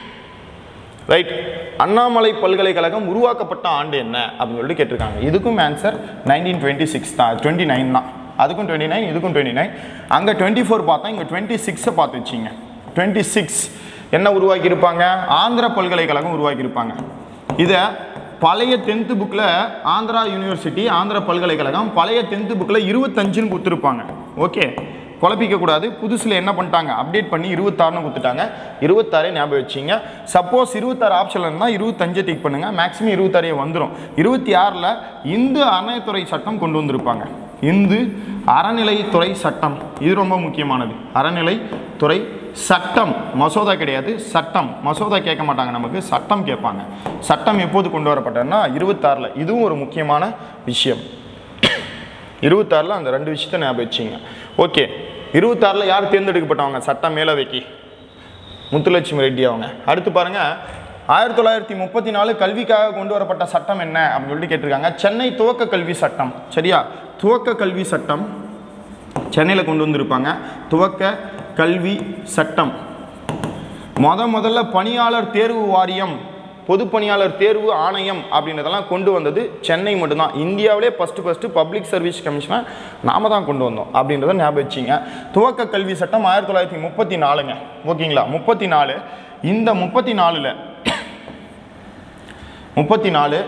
ரைட் அண்ணாமலை பல்கலைக்கழகம் உருவாக்கப்பட்ட ஆண்டு என்ன அப்படின்னு சொல்லிட்டு கேட்டிருக்காங்க இதுக்கும் ஆன்சர் நைன்டீன் டுவெண்ட்டி சிக்ஸ் தான் டுவெண்ட்டி நைன் தான் அதுக்கும் டுவெண்ட்டி நைன் இதுக்கும் டுவெண்ட்டி நைன் அங்கே டுவெண்ட்டி ஃபோர் பார்த்தா இங்கே டுவெண்ட்டி சிக்ஸை பார்த்து வச்சிங்க டுவெண்ட்டி சிக்ஸ் என்ன உருவாக்கியிருப்பாங்க ஆந்திர பல்கலைக்கழகம் உருவாக்கியிருப்பாங்க இதை பழைய டென்த்து புக்கில் ஆந்திரா யூனிவர்சிட்டி ஆந்திர பல்கலைக்கழகம் பழைய டென்த்து புக்கில் இருபத்தஞ்சுன்னு கொடுத்துருப்பாங்க ஓகே குழப்பிக்க கூடாது புதுசில் என்ன பண்ணிட்டாங்க அப்டேட் பண்ணி இருபத்தாறுனு கொடுத்துட்டாங்க இருபத்தாறே ஞாபகம் வச்சிங்க சப்போஸ் இருபத்தாறு ஆப்ஷன் இருந்தால் இருபத்தஞ்சை டிக் பண்ணுங்கள் மேக்ஸிமம் இருபத்தாறே வந்துடும் இருபத்தி ஆறில் இந்து அறநிலைத்துறை சட்டம் கொண்டு வந்திருப்பாங்க இந்து அறநிலைத்துறை சட்டம் இது ரொம்ப முக்கியமானது அறநிலைத்துறை சட்டம் மசோதா கிடையாது சட்டம் மசோதா கேட்க மாட்டாங்க நமக்கு சட்டம் கேட்பாங்க சட்டம் எப்போது கொண்டு வரப்பட்டதுன்னா இருபத்தாறில் இதுவும் ஒரு முக்கியமான விஷயம் இருபத்தாறில் அந்த ரெண்டு விஷயத்த ஞாபகம் வச்சிங்க ஓகே இருபத்தாறில் யார் தேர்ந்தெடுக்கப்பட்டவங்க சட்ட மேலவைக்கு முத்துலட்சுமி ரெட்டி அவங்க அடுத்து பாருங்க ஆயிரத்தி தொள்ளாயிரத்தி முப்பத்தி நாலு கல்விக்காக கொண்டு வரப்பட்ட சட்டம் என்ன அப்படின்னு சொல்லிட்டு கேட்டிருக்காங்க சென்னை துவக்க கல்வி சட்டம் சரியா துவக்க கல்வி சட்டம் சென்னையில் கொண்டு வந்திருப்பாங்க துவக்க கல்வி சட்டம் முத முதல்ல பணியாளர் தேர்வு வாரியம் பொதுப்பணியாளர் தேர்வு ஆணையம் அப்படின்றதெல்லாம் கொண்டு வந்தது சென்னை மட்டும்தான் இந்தியாவிலே ஃபஸ்ட்டு ஃபஸ்ட்டு பப்ளிக் சர்வீஸ் கமிஷனை நாம தான் கொண்டு வந்தோம் அப்படின்றத ஞாபகம் வச்சிங்க துவக்க கல்வி சட்டம் ஆயிரத்தி தொள்ளாயிரத்தி முப்பத்தி நாலுங்க ஓகேங்களா முப்பத்தி நாலு இந்த முப்பத்தி நாலில் முப்பத்தி நாலு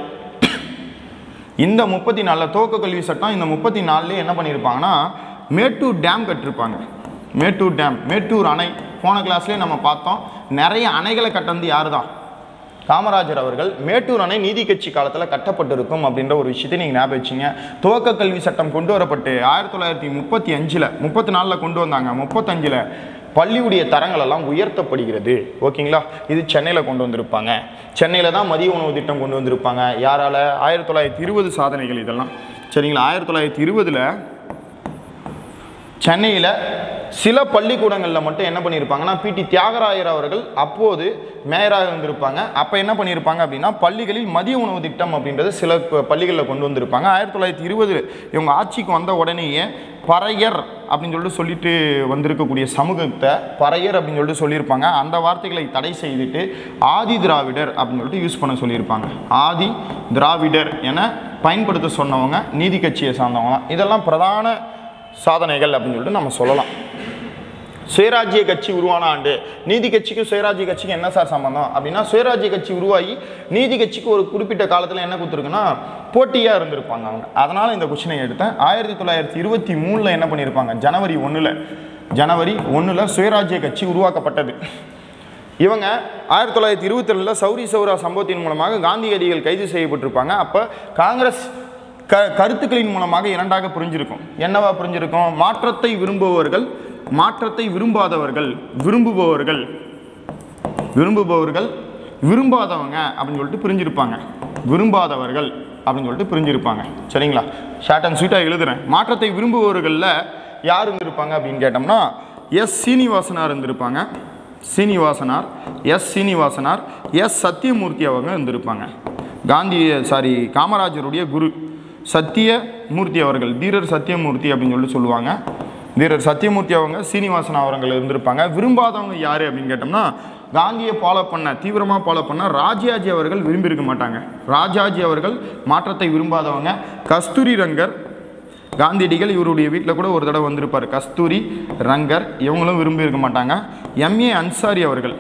இந்த முப்பத்தி நாலில் துவக்க கல்வி சட்டம் இந்த முப்பத்தி நாலுலேயே என்ன பண்ணியிருப்பாங்கன்னா மேட்டூர் டேம் கட்டிருப்பாங்க மேட்டூர் டேம் மேட்டூர் அணை போன கிளாஸ்லேயே நம்ம பார்த்தோம் நிறைய அணைகளை கட்டந்து யார் தான் காமராஜர் அவர்கள் மேட்டூர் அணை நீதி கட்சி காலத்தில் கட்டப்பட்டிருக்கும் அப்படின்ற ஒரு விஷயத்தை நீங்கள் ஞாபகம் வச்சிங்க துவக்க கல்வி சட்டம் கொண்டு வரப்பட்டு ஆயிரத்தி தொள்ளாயிரத்தி முப்பத்தி அஞ்சில் முப்பத்தி நாலில் கொண்டு வந்தாங்க முப்பத்தஞ்சில் பள்ளியுடைய தரங்கள் எல்லாம் உயர்த்தப்படுகிறது ஓகேங்களா இது சென்னையில் கொண்டு வந்திருப்பாங்க சென்னையில் தான் மதிய உணவு திட்டம் கொண்டு வந்திருப்பாங்க யாரால ஆயிரத்தி தொள்ளாயிரத்தி இருபது சாதனைகள் இதெல்லாம் சரிங்களா ஆயிரத்தி தொள்ளாயிரத்தி இருபதில் சென்னையில் சில பள்ளிக்கூடங்களில் மட்டும் என்ன பண்ணியிருப்பாங்கன்னா பிடி தியாகராயர் அவர்கள் அப்போது மேயராக இருந்திருப்பாங்க அப்போ என்ன பண்ணியிருப்பாங்க அப்படின்னா பள்ளிகளில் மதிய உணவு திட்டம் அப்படின்றது சில ப- பள்ளிகளில் கொண்டு வந்திருப்பாங்க ஆயிரத்தி தொள்ளாயிரத்தி இருபது இவங்க ஆட்சிக்கு வந்த உடனேயே பறையர் அப்படின்னு சொல்லிட்டு சொல்லிட்டு வந்திருக்கக்கூடிய சமூகத்தை பறையர் அப்படின்னு சொல்லிட்டு சொல்லியிருப்பாங்க அந்த வார்த்தைகளை தடை செய்துட்டு ஆதி திராவிடர் அப்படின்னு சொல்லிட்டு யூஸ் பண்ண சொல்லியிருப்பாங்க ஆதி திராவிடர் என பயன்படுத்த சொன்னவங்க நீதி கட்சியை சார்ந்தவங்க தான். இதெல்லாம் பிரதான சாதனைகள் அப்படின்னு சொல்லிட்டு நம்ம சொல்லலாம் சுயராஜ்ய கட்சி உருவான ஆண்டு நீதி கட்சிக்கும் சுயராஜ்ய கட்சிக்கும் என்ன சார் சம்பந்தம் அப்படின்னா சுயராஜ்ய கட்சி உருவாகி நீதி கட்சிக்கு ஒரு குறிப்பிட்ட காலத்தில் என்ன கொடுத்துருக்குன்னா போட்டியாக இருந்திருப்பாங்க அவங்க அதனால் இந்த கொஷினை எடுத்தேன் ஆயிரத்தி தொள்ளாயிரத்தி இருபத்தி மூணில் என்ன பண்ணியிருப்பாங்க ஜனவரி ஒன்றில் ஜனவரி ஒன்றில் சுயராஜ்ய கட்சி உருவாக்கப்பட்டது இவங்க ஆயிரத்தி தொள்ளாயிரத்தி இருபத்தி ரெண்டில் சௌரி சௌரா சம்பவத்தின் மூலமாக காந்தியடிகள் கைது செய்யப்பட்டிருப்பாங்க அப்போ காங்கிரஸ் க கருத்துக்களின் மூலமாக இரண்டாக புரிஞ்சிருக்கும் என்னவா புரிஞ்சிருக்கும் மாற்றத்தை விரும்புபவர்கள் மாற்றத்தை விரும்பாதவர்கள் விரும்புபவர்கள் விரும்புபவர்கள் விரும்பாதவங்க அப்படின்னு சொல்லிட்டு பிரிஞ்சிருப்பாங்க விரும்பாதவர்கள் அப்படின்னு சொல்லிட்டு பிரிஞ்சிருப்பாங்க சரிங்களா ஷார்ட் அண்ட் ஸ்வீட்டாக எழுதுறேன் மாற்றத்தை விரும்புபவர்களில் யார் இருந்திருப்பாங்க அப்படின்னு கேட்டோம்னா எஸ் சீனிவாசனார் இருந்திருப்பாங்க சீனிவாசனார் எஸ் சீனிவாசனார் எஸ் சத்தியமூர்த்தி அவங்க இருந்திருப்பாங்க காந்தி சாரி காமராஜருடைய குரு சத்தியமூர்த்தி அவர்கள் தீரர் சத்தியமூர்த்தி அப்படின்னு சொல்லி சொல்லுவாங்க தீரர் சத்தியமூர்த்தி அவங்க சீனிவாசன் அவர்கள் இருந்திருப்பாங்க விரும்பாதவங்க யார் அப்படின்னு கேட்டோம்னா காந்தியை ஃபாலோ பண்ண தீவிரமாக ஃபாலோ பண்ண ராஜாஜி அவர்கள் விரும்பியிருக்க மாட்டாங்க ராஜாஜி அவர்கள் மாற்றத்தை விரும்பாதவங்க கஸ்தூரி ரங்கர் காந்தியடிகள் இவருடைய வீட்டில் கூட ஒரு தடவை வந்திருப்பார் கஸ்தூரி ரங்கர் இவங்களும் விரும்பி இருக்க மாட்டாங்க எம்ஏ அன்சாரி அவர்கள்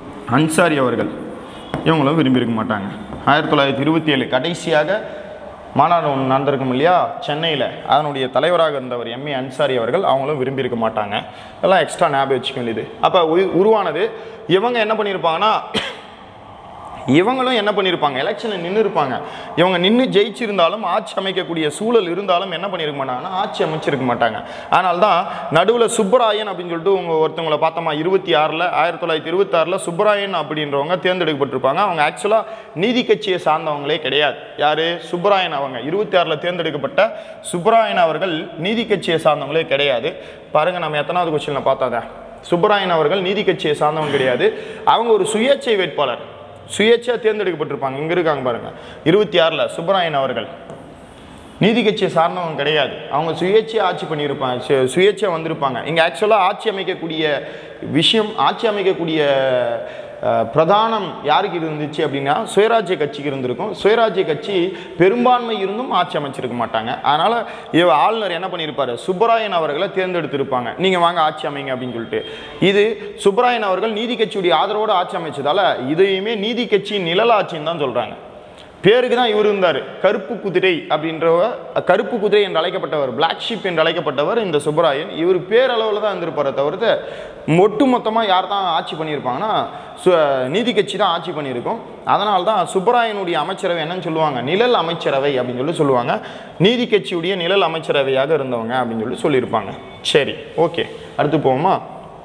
அன்சாரி அவர்கள் இவங்களும் விரும்பி இருக்க மாட்டாங்க ஆயிரத்தி தொள்ளாயிரத்தி இருபத்தி ஏழு கடைசியாக மாநாடு ஒன்று நடந்திருக்கும் இல்லையா சென்னையில் அதனுடைய தலைவராக இருந்தவர் எம்ஏ அன்சாரி அவர்கள் அவங்களும் விரும்பியிருக்க மாட்டாங்க இதெல்லாம் எக்ஸ்ட்ரா ஞாபகம் வச்சுக்க வேண்டியது அப்போ உருவானது இவங்க என்ன பண்ணியிருப்பாங்கன்னா இவங்களும் என்ன பண்ணியிருப்பாங்க எலெக்ஷனில் நின்று இருப்பாங்க இவங்க நின்று ஜெயிச்சிருந்தாலும் ஆட்சி அமைக்கக்கூடிய சூழல் இருந்தாலும் என்ன பண்ணியிருக்க மாட்டாங்கன்னா ஆட்சி அமைச்சிருக்க மாட்டாங்க அதனால தான் நடுவில் சுப்பராயன் அப்படின்னு சொல்லிட்டு உங்க ஒருத்தவங்களை பார்த்தோமா இருபத்தி ஆறில் ஆயிரத்தி தொள்ளாயிரத்தி இருபத்தாறில் சுப்பராயன் அப்படின்றவங்க தேர்ந்தெடுக்கப்பட்டிருப்பாங்க அவங்க ஆக்சுவலாக நீதி கட்சியை சார்ந்தவங்களே கிடையாது யார் சுப்பராயன் அவங்க இருபத்தி ஆறில் தேர்ந்தெடுக்கப்பட்ட சுப்பராயன் அவர்கள் நீதி கட்சியை சார்ந்தவங்களே கிடையாது பாருங்க நம்ம எத்தனாவது கொஸ்டினில் பார்த்தா சுப்பராயன் அவர்கள் நீதி கட்சியை சார்ந்தவங்க கிடையாது அவங்க ஒரு சுயேட்சை வேட்பாளர் சுயேட்சையாக தேர்ந்தெடுக்கப்பட்டிருப்பாங்க இங்கே இருக்காங்க பாருங்க இருபத்தி ஆறில் சுப்பராயன் அவர்கள் நீதி கட்சியை சார்ந்தவங்க கிடையாது அவங்க சுயேட்சையாக ஆட்சி பண்ணியிருப்பாங்க சு- சுயேட்சையா வந்திருப்பாங்க இங்கே ஆக்சுவலாக ஆட்சி அமைக்கக்கூடிய விஷயம் ஆட்சி அமைக்கக்கூடிய அஹ், பிரதானம் யாருக்கு இருந்துச்சு அப்படின்னா சுயராஜ்ய கட்சிக்கு இருந்திருக்கும் சுயராஜ்ய கட்சி பெரும்பான்மை இருந்தும் ஆட்சி அமைச்சிருக்க மாட்டாங்க அதனால் இவ ஆளுநர் என்ன பண்ணியிருப்பாரு சுப்பராயன் அவர்களை தேர்ந்தெடுத்திருப்பாங்க நீங்கள் வாங்க ஆட்சி அமைங்க அப்படின்னு சொல்லிட்டு இது சுப்பராயன் அவர்கள் நீதி கட்சியுடைய ஆதரவோடு ஆட்சி அமைச்சதால இதையுமே நீதி கட்சியின் நிழல் ஆட்சின்னு தான் சொல்கிறாங்க பேருக்கு தான் இவர் இருந்தார் கருப்பு குதிரை அப்படின்றவர் கருப்பு குதிரை என்று அழைக்கப்பட்டவர் பிளாக் ஷிப் என்று அழைக்கப்பட்டவர் இந்த சுப்பராயன் இவர் பேரளவில் தான் இருந்திருப்பாரே தவிர்த்து ஒட்டு மொத்தமாக யார் தான் ஆட்சி பண்ணியிருப்பாங்கன்னா சு- நீதி கட்சி தான் ஆட்சி பண்ணியிருக்கோம் அதனால தான் சுப்பராயனுடைய அமைச்சரவை என்னன்னு சொல்லுவாங்க நிழல் அமைச்சரவை அப்படின்னு சொல்லி சொல்லுவாங்க நீதி கட்சியுடைய நிழல் அமைச்சரவையாக இருந்தவங்க அப்படின்னு சொல்லி சொல்லியிருப்பாங்க சரி ஓகே அடுத்து போவோமா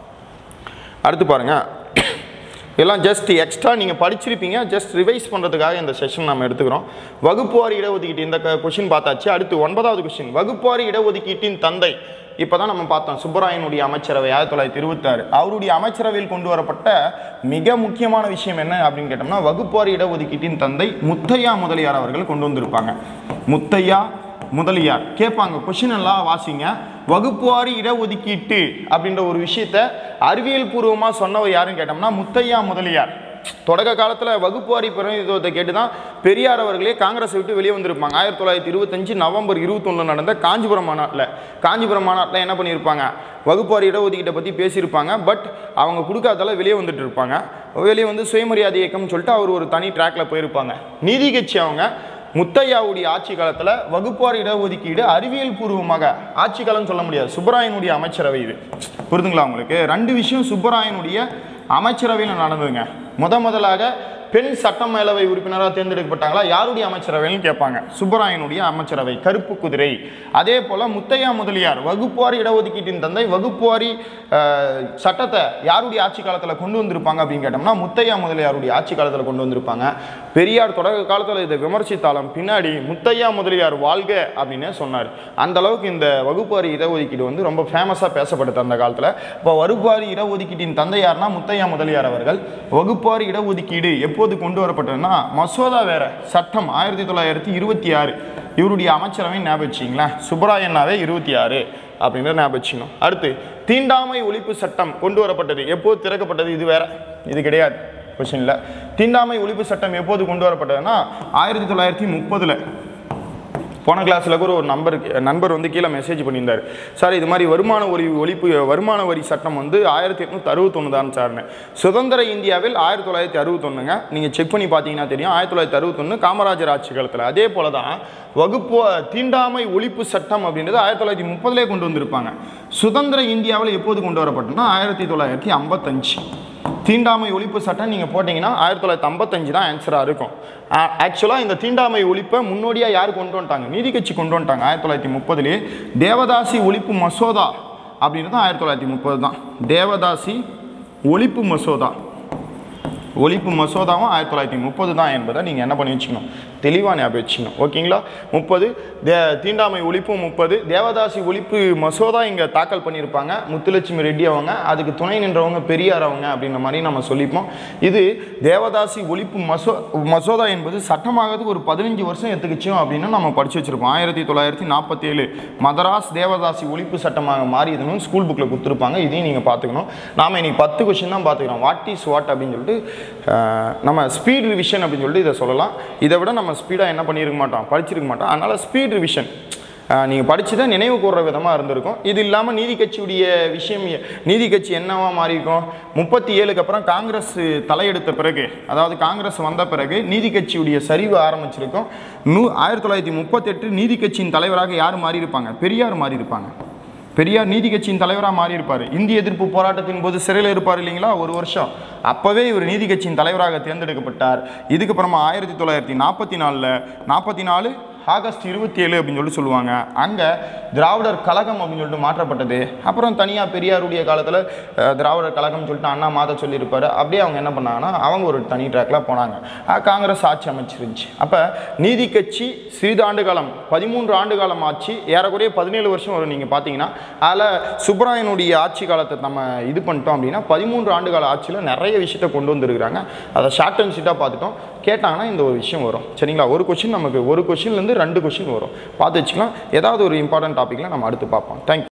அடுத்து பாருங்க எல்லாம் ஜஸ்ட் எக்ஸ்ட்ரா நீங்கள் படிச்சிருப்பீங்க ஜஸ்ட் ரிவைஸ் பண்ணுறதுக்காக இந்த செஷன் நம்ம எடுத்துக்கிறோம் வகுப்புவாரி இடஒதுக்கீட்டு இந்த கொஷின் பார்த்தாச்சு அடுத்து ஒன்பதாவது கொஷின் வகுப்புவாரி இடஒதுக்கீட்டின் தந்தை இப்போ தான் நம்ம பார்த்தோம் சுப்பராயனுடைய அமைச்சரவை ஆயிரத்தி தொள்ளாயிரத்தி இருபத்தாறு அவருடைய அமைச்சரவையில் கொண்டு வரப்பட்ட மிக முக்கியமான விஷயம் என்ன அப்படின்னு கேட்டோம்னா வகுப்புவாரி இடஒதுக்கீட்டின் தந்தை முத்தையா முதலியார் அவர்கள் கொண்டு வந்திருப்பாங்க முத்தையா முதலியார் கேட்பாங்க கொஷின் எல்லாம் வாசிங்க வகுப்புவாரி இடஒதுக்கீட்டு அப்படின்ற ஒரு விஷயத்த அறிவியல் பூர்வமாக சொன்னவர் யாருன்னு கேட்டோம்னா முத்தையா முதலியார் தொடக்க காலத்தில் வகுப்புவாரி பிரதிநிதித்துவத்தை கேட்டு தான் பெரியார் அவர்களே காங்கிரஸை விட்டு வெளியே வந்திருப்பாங்க ஆயிரத்தி தொள்ளாயிரத்தி இருபத்தஞ்சு நவம்பர் இருபத்தொன்னு நடந்த காஞ்சிபுரம் மாநாட்டில் காஞ்சிபுரம் மாநாட்டில் என்ன பண்ணியிருப்பாங்க வகுப்புவாரி இடஒதுக்கீட்டை பற்றி பேசியிருப்பாங்க பட் அவங்க கொடுக்காதால வெளியே வந்துட்டு இருப்பாங்க வெளியே வந்து சுயமரியாதை இயக்கம்னு சொல்லிட்டு அவர் ஒரு தனி ட்ராக்ல போயிருப்பாங்க நீதி கட்சி அவங்க முத்தையாவுடைய ஆட்சி காலத்தில் வகுப்பார் இடஒதுக்கீடு அறிவியல் பூர்வமாக ஆட்சி காலம் சொல்ல முடியாது சுப்பராயனுடைய அமைச்சரவை இது புரிதுங்களா உங்களுக்கு ரெண்டு விஷயம் சுப்பராயனுடைய அமைச்சரவையில் நடந்ததுங்க முத முதலாக பெண் சட்டமேலவை உறுப்பினராக தேர்ந்தெடுக்கப்பட்டாங்களா யாருடைய அமைச்சரவைன்னு கேட்பாங்க சுப்பராயனுடைய அமைச்சரவை கருப்பு குதிரை அதே போல் முத்தையா முதலியார் வகுப்புவாரி இடஒதுக்கீட்டின் தந்தை வகுப்புவாரி அஹ், சட்டத்தை யாருடைய ஆட்சி காலத்தில் கொண்டு வந்திருப்பாங்க அப்படின்னு கேட்டோம்னா முத்தையா முதலியாருடைய ஆட்சி காலத்தில் கொண்டு வந்திருப்பாங்க பெரியார் தொடக்க காலத்தில் இதை விமர்சித்தாலும் பின்னாடி முத்தையா முதலியார் வாழ்க அப்படின்னு சொன்னார் அந்த அளவுக்கு இந்த வகுப்புவாரி இடஒதுக்கீடு வந்து ரொம்ப ஃபேமஸாக பேசப்படுது அந்த காலத்தில் இப்போ வகுப்புவாரி இடஒதுக்கீட்டின் தந்தை யாருன்னா முத்தையா முதலியார் அவர்கள் வகுப்புவாரி இடஒதுக்கீடு எப்போது கொண்டு வரப்பட்டதுன்னா மசோதா வேற சட்டம் ஆயிரத்தி தொள்ளாயிரத்தி இருபத்தி ஆறு இவருடைய அமைச்சரவை ஞாபகம் வச்சிங்களேன் சுப்பராயண்ணாவே இருபத்தி ஆறு அப்படின்றத ஞாபகம் வச்சுக்கணும் அடுத்து தீண்டாமை ஒழிப்பு சட்டம் கொண்டு வரப்பட்டது எப்போது திறக்கப்பட்டது இது வேற இது கிடையாது கொஸ்டின்ல தீண்டாமை ஒழிப்பு சட்டம் எப்போது கொண்டு வரப்பட்டதுன்னா ஆயிரத்தி தொள்ளாயிரத்தி முப்பதுல போன கிளாஸில் கூட ஒரு நம்பர் நண்பர் வந்து கீழே மெசேஜ் பண்ணியிருந்தார் சார் இது மாதிரி வருமான வரி ஒழிப்பு வருமான வரி சட்டம் வந்து ஆயிரத்தி எட்நூற்றி அறுபத்தொன்று தான் சார்னு சுதந்திர இந்தியாவில் ஆயிரத்தி தொள்ளாயிரத்தி அறுபத்தொன்னுங்க நீங்கள் செக் பண்ணி பார்த்தீங்கன்னா தெரியும் ஆயிரத்தி தொள்ளாயிரத்தி அறுபத்தொன்று காமராஜர் ஆட்சி காலத்தில் அதே போல தான் வகுப்பு தீண்டாமை ஒழிப்பு சட்டம் அப்படின்றது ஆயிரத்தி தொள்ளாயிரத்தி முப்பதுலேயே கொண்டு வந்திருப்பாங்க சுதந்திர இந்தியாவில் எப்போது கொண்டு வரப்பட்டதுன்னா ஆயிரத்தி தொள்ளாயிரத்தி ஐம்பத்தஞ்சு தீண்டாமை ஒழிப்பு சட்டம் நீங்கள் போட்டிங்கன்னா ஆயிரத்தி தொள்ளாயிரத்தி ஐம்பத்தஞ்சு தான் ஆன்சராக இருக்கும் ஆக்சுவலாக இந்த தீண்டாமை ஒழிப்பை முன்னோடியாக யார் கொண்டு வந்துட்டாங்க நீதி கட்சி கொண்டு வந்துட்டாங்க ஆயிரத்தி தொள்ளாயிரத்தி முப்பதுலேயே தேவதாசி ஒழிப்பு மசோதா அப்படின்றது ஆயிரத்தி தொள்ளாயிரத்தி முப்பது தான் தேவதாசி ஒழிப்பு மசோதா ஒழிப்பு மசோதாவும் ஆயிரத்தி தொள்ளாயிரத்தி முப்பது தான் என்பதை நீங்கள் என்ன பண்ணி வச்சுக்கணும் தெளிவாக ஞாபகம் வச்சுக்கணும் ஓகேங்களா முப்பது தே தீண்டாமை ஒழிப்பும் முப்பது தேவதாசி ஒழிப்பு மசோதா இங்கே தாக்கல் பண்ணியிருப்பாங்க முத்துலட்சுமி ரெட்டி அவங்க அதுக்கு துணை நின்றவங்க பெரியார் அவங்க அப்படின்ற மாதிரி நம்ம சொல்லிப்போம் இது தேவதாசி ஒழிப்பு மசோ மசோதா என்பது சட்டமாகிறதுக்கு ஒரு பதினஞ்சு வருஷம் எடுத்துக்கிச்சோம் அப்படின்னு நம்ம படிச்சு வச்சிருப்போம் ஆயிரத்தி தொள்ளாயிரத்தி நாற்பத்தி ஏழு மதராஸ் தேவதாசி ஒழிப்பு சட்டமாக மாறியதுன்னு ஸ்கூல் புக்கில் கொடுத்துருப்பாங்க இதையும் நீங்கள் பார்த்துக்கணும் நாம இன்னைக்கு பத்து கொஸ்டின் தான் பார்த்துக்கிறோம் வாட் இஸ் வாட் அப்படின்னு சொல்லிட்டு அஹ், நம்ம ஸ்பீட் ரிவிஷன் அப்படின்னு சொல்லிட்டு இதை சொல்லலாம் இதை விட நம்ம ஸ்பீடாக என்ன பண்ணியிருக்க மாட்டோம் படிச்சிருக்க மாட்டோம் அதனால் ஸ்பீட் ரிவிஷன் நீங்கள் படித்து தான் நினைவு கூறுற விதமாக இருந்திருக்கும் இது இல்லாமல் நீதி கட்சியுடைய விஷயம் எ- நீதி கட்சி என்னவா மாறி இருக்கும் முப்பத்தி ஏழுக்கு அப்புறம் காங்கிரஸ் தலையெடுத்த பிறகு அதாவது காங்கிரஸ் வந்த பிறகு நீதி கட்சியுடைய சரிவு ஆரம்பிச்சிருக்கும் நூ ஆயிரத்தி தொள்ளாயிரத்தி முப்பத்தெட்டு நீதி கட்சியின் தலைவராக யார் மாறி இருப்பாங்க பெரியார் மாறி இருப்பாங்க பெரியார் நீதி கட்சியின் தலைவராக மாறி இருப்பார் இந்திய எதிர்ப்பு போராட்டத்தின் போது சிறையில் இருப்பார் இல்லைங்களா ஒரு வருஷம் அப்போவே இவர் நீதி கட்சியின் தலைவராக தேர்ந்தெடுக்கப்பட்டார் இதுக்கப்புறமா ஆயிரத்தி தொள்ளாயிரத்தி நாற்பத்தி நாலில் நாற்பத்தி நாலு ஆகஸ்ட் இருபத்தி ஏழு அப்படின்னு சொல்லிட்டு சொல்லுவாங்க அங்கே திராவிடர் கழகம் அப்படின்னு சொல்லிட்டு மாற்றப்பட்டது அப்புறம் தனியாக பெரியாருடைய காலத்தில் திராவிடர் கழகம்னு சொல்லிட்டு அண்ணா மாற்ற சொல்லியிருப்பாரு அப்படியே அவங்க என்ன பண்ணாங்கன்னா அவங்க ஒரு தனி ட்ராக்ல போனாங்க அஹ் காங்கிரஸ் ஆட்சி அமைச்சிருந்துச்சு அப்போ நீதி கட்சி சிறிது ஆண்டு காலம் பதிமூன்று ஆண்டு காலம் ஆட்சி ஏறக்குறைய பதினேழு வருஷம் வரும் நீங்கள் பார்த்தீங்கன்னா அதில் சுப்பராயனுடைய ஆட்சி காலத்தை நம்ம இது பண்ணிட்டோம் அப்படின்னா பதிமூன்று ஆண்டு கால ஆட்சியில் நிறைய விஷயத்தை கொண்டு வந்திருக்கிறாங்க அதை ஷார்ட் அண்ட் ஷீட்டாக பார்த்துட்டோம் கேட்டாங்கன்னா இந்த ஒரு விஷயம் வரும் சரிங்களா ஒரு கொஷின் நமக்கு ஒரு கொஷின்லேருந்து ரெண்டு கொஷின் வரும் பார்த்து வச்சுக்கலாம் ஏதாவது ஒரு இம்பார்ட்டன்ட் டாப்பிக்கில் நம்ம அடுத்து பார்ப்போம் தேங்க்யூ